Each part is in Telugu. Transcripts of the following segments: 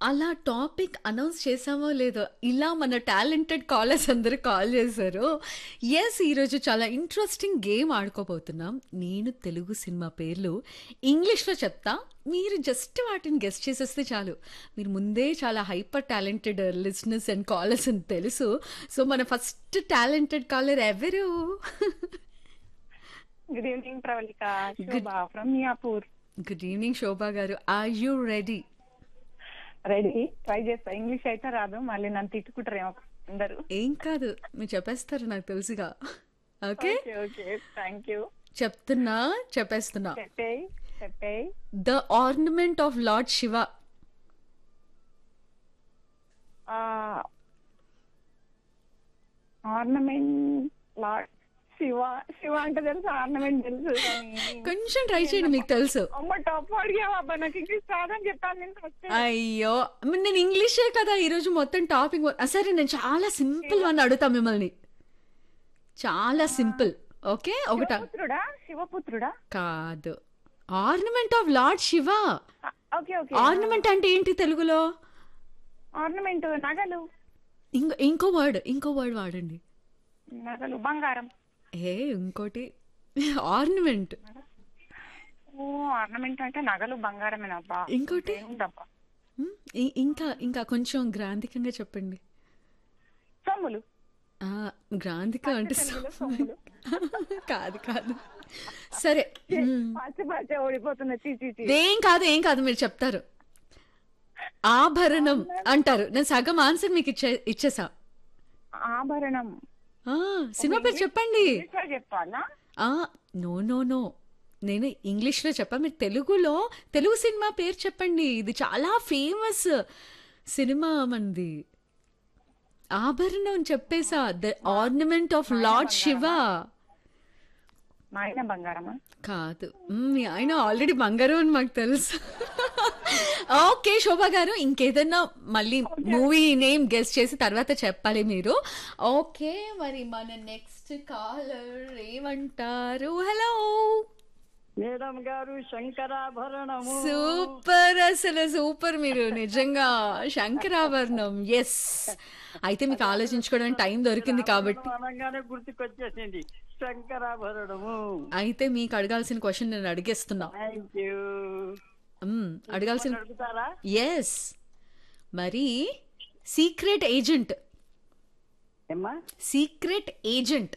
అలా టాపిక్ అనౌన్స్ చేసామో లేదో ఇలా మన టాలెంటెడ్ కాలర్స్ అందరూ కాల్ చేశారు ఎస్ ఈరోజు చాలా ఇంట్రెస్టింగ్ గేమ్ ఆడుకోబోతున్నాం నేను తెలుగు సినిమా పేర్లు ఇంగ్లీష్లో చెప్తా మీరు జస్ట్ వాటిని గెస్ట్ చేసేస్తే చాలు మీరు ముందే చాలా hyper talented listeners and callers అని తెలుసు సో మన ఫస్ట్ టాలెంటెడ్ కాలర్ ఎవరు good evening Pravallika Shobha from Miyapur good evening Shobha garu are you ready ready try చేస్తా ఇంగ్లీష్ అయితే రాదు మళ్ళీ నన్ను తిట్టుకుంటారేమో అందరూ ఏం కాదు మీరు చెప్పేస్తారు నాకు తెలుసుగా okay okay okay thank you చెప్తున్నా చెప్పేస్తున్నా చెప్పేయ్ చెప్పేయ్ the ornament of lord Shiva ornament lord Shiva Shiva అంటే తెలుసు ఆర్నమెంట్ తెలుసు కానీ కొంచెం ట్రై చేయండి మీకు తెలుసు అమ్మ టప్ అడిగావా అబ్బా నాకు ఇంగ్లీష్ రాదని చెప్పాను నేను ఫస్ట్ అయ్యో మరి నేను ఇంగ్లీషే కదా ఈరోజు మొత్తం టాపిక్ సరే నేను చాలా సింపుల్ వన్ అడుగుతా మిమ్మల్ని చాలా సింపుల్ ఓకే ఒకట శివపుత్రుడా శివపుత్రుడా కాదు ornament of lord Shiva okay okay ornament అంటే ఏంటి తెలుగులో ఆర్నమెంట్ నగలు ఇంకో ఇంకో వర్డ్ ఇంకో వర్డ్ వాడండి నగలు బంగారం ఏ ఇంకోటి ఆర్నమెంట్ ఓ ఆర్నమెంట్ అంటే నగలు బంగారమేనబ్బా ఇంకోటి ఏముందబ్బా మ్, ఇ- ఇంకా ఇంకా కొంచెం గ్రాంధికంగా చెప్పండి సొమ్ములు ఆ, గ్రాంధిక అంటే తెలుగులో సొమ్ములు కాదు కాదు సరే మ్, పచ్చి పచ్చి ఓడిపోతున్నా చీ చీ చీ ఏం కాదు ఏం కాదు మీరు చెప్తారు ఆభరణం అంటారు నేను సగం ఆన్సర్ మీకు ఇచ్చే ఇచ్చేసా ఆభరణం ఆ, సినిమా పేరు చెప్పండి ఇంగ్లీష్లో చెప్పాలా ఆ నో నో నో నేను ఇంగ్లీష్లో చెప్పా మీరు తెలుగులో తెలుగు సినిమా పేరు చెప్పండి ఇది చాలా ఫేమస్ సినిమా మంది ఆభరణం చెప్పేసా the ornament of lord Shiva మా ఆయన బంగారమా కాదు మ్, మీ ఆయన ఆల్రెడీ బంగారం అని మాకు తెలుసు ఓకే శోభా గారు ఇంకేదన్నా మళ్ళీ మూవీ నేమ్ గెస్ట్ చేసి తర్వాత చెప్పాలి మీరు ఓకే మరి మన నెక్స్ట్ కాలర్ ఏమంటారు hello madam garu Shankarabharanam super అసలు సూపర్ మీరు నిజంగా శంకరాభరణం ఎస్ అయితే మీకు ఆలోచించుకోవడానికి టైం దొరికింది కాబట్టి అనగానే గుర్తుకొచ్చేసింది శంకరాభరణము అయితే మీకు అడగాల్సిన క్వశ్చన్ నేను అడిగేస్తున్నా థ్యాంక్ యూ మ్, అడగాల్సిన అడుగుతారా ఎస్ మరి సీక్రెట్ ఏజెంట్ ఏమ్మా secret agent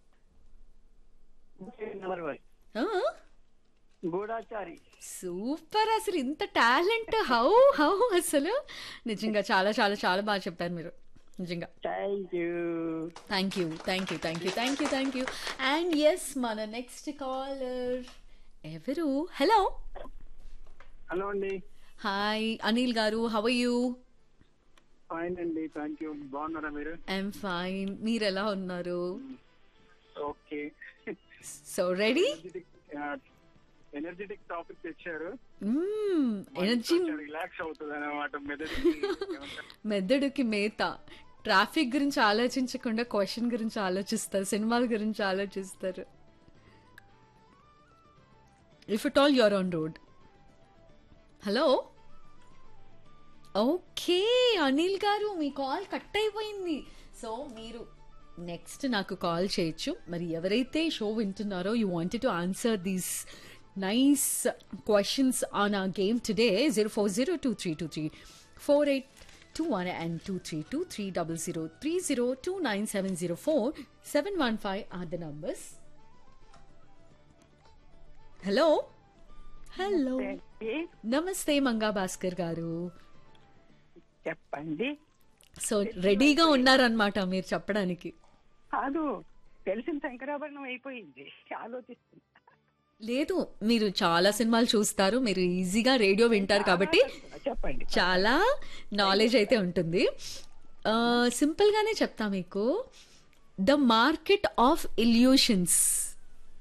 number one Goodachari super అసలు ఇంత టాలెంట్ హౌ హౌ అసలు నిజంగా చాలా చాలా చాలా బాగా చెప్పారు మీరు నిజంగా thank you thank you thank you thank you thank you thank you and yes మన నెక్స్ట్ కాలర్ ఎవరు హలో హలో అండి hi Anil garu how you fine అండి థ్యాంక్ యూ బాగున్నారా మీరు ఐఎమ్ ఫైన్ మీరు ఎలా ఉన్నారు okay so ready energetic topic తెచ్చారు ఎనర్జీ రిలాక్స్ అవుతుంది అనమాట మెదడుకి మెదడుకి మేత ట్రాఫిక్ గురించి ఆలోచించకుండా క్వశ్చన్ గురించి ఆలోచిస్తారు సినిమాల గురించి ఆలోచిస్తారు if it all your on road hello okay Anil garu మీ కాల్ కట్ అయిపోయింది సో మీరు నెక్స్ట్ నాకు కాల్ చేయొచ్చు మరి ఎవరైతే షో వింటున్నారో you wanted to answer these nice questions on a game today zero four zero two three two three four eight two one and two three two three double zero three zero two nine seven zero four seven one five are the numbers hello hello నమస్తే మంగా భాస్కర్ గారు చెప్పండి సో రెడీగా ఉన్నారనమాట మీరు చెప్పడానికి కాదు తెలిసిన శంకరాభరణం అయిపోయింది ఆలోచిస్తుంది లేదు మీరు చాలా సినిమాలు చూస్తారు మీరు ఈజీగా రేడియో వింటారు కాబట్టి చెప్పండి చాలా నాలెడ్జ్ అయితే ఉంటుంది ఆ, సింపుల్గానే చెప్తా మీకు ద మార్కెట్ ఆఫ్ ఇల్యూషన్స్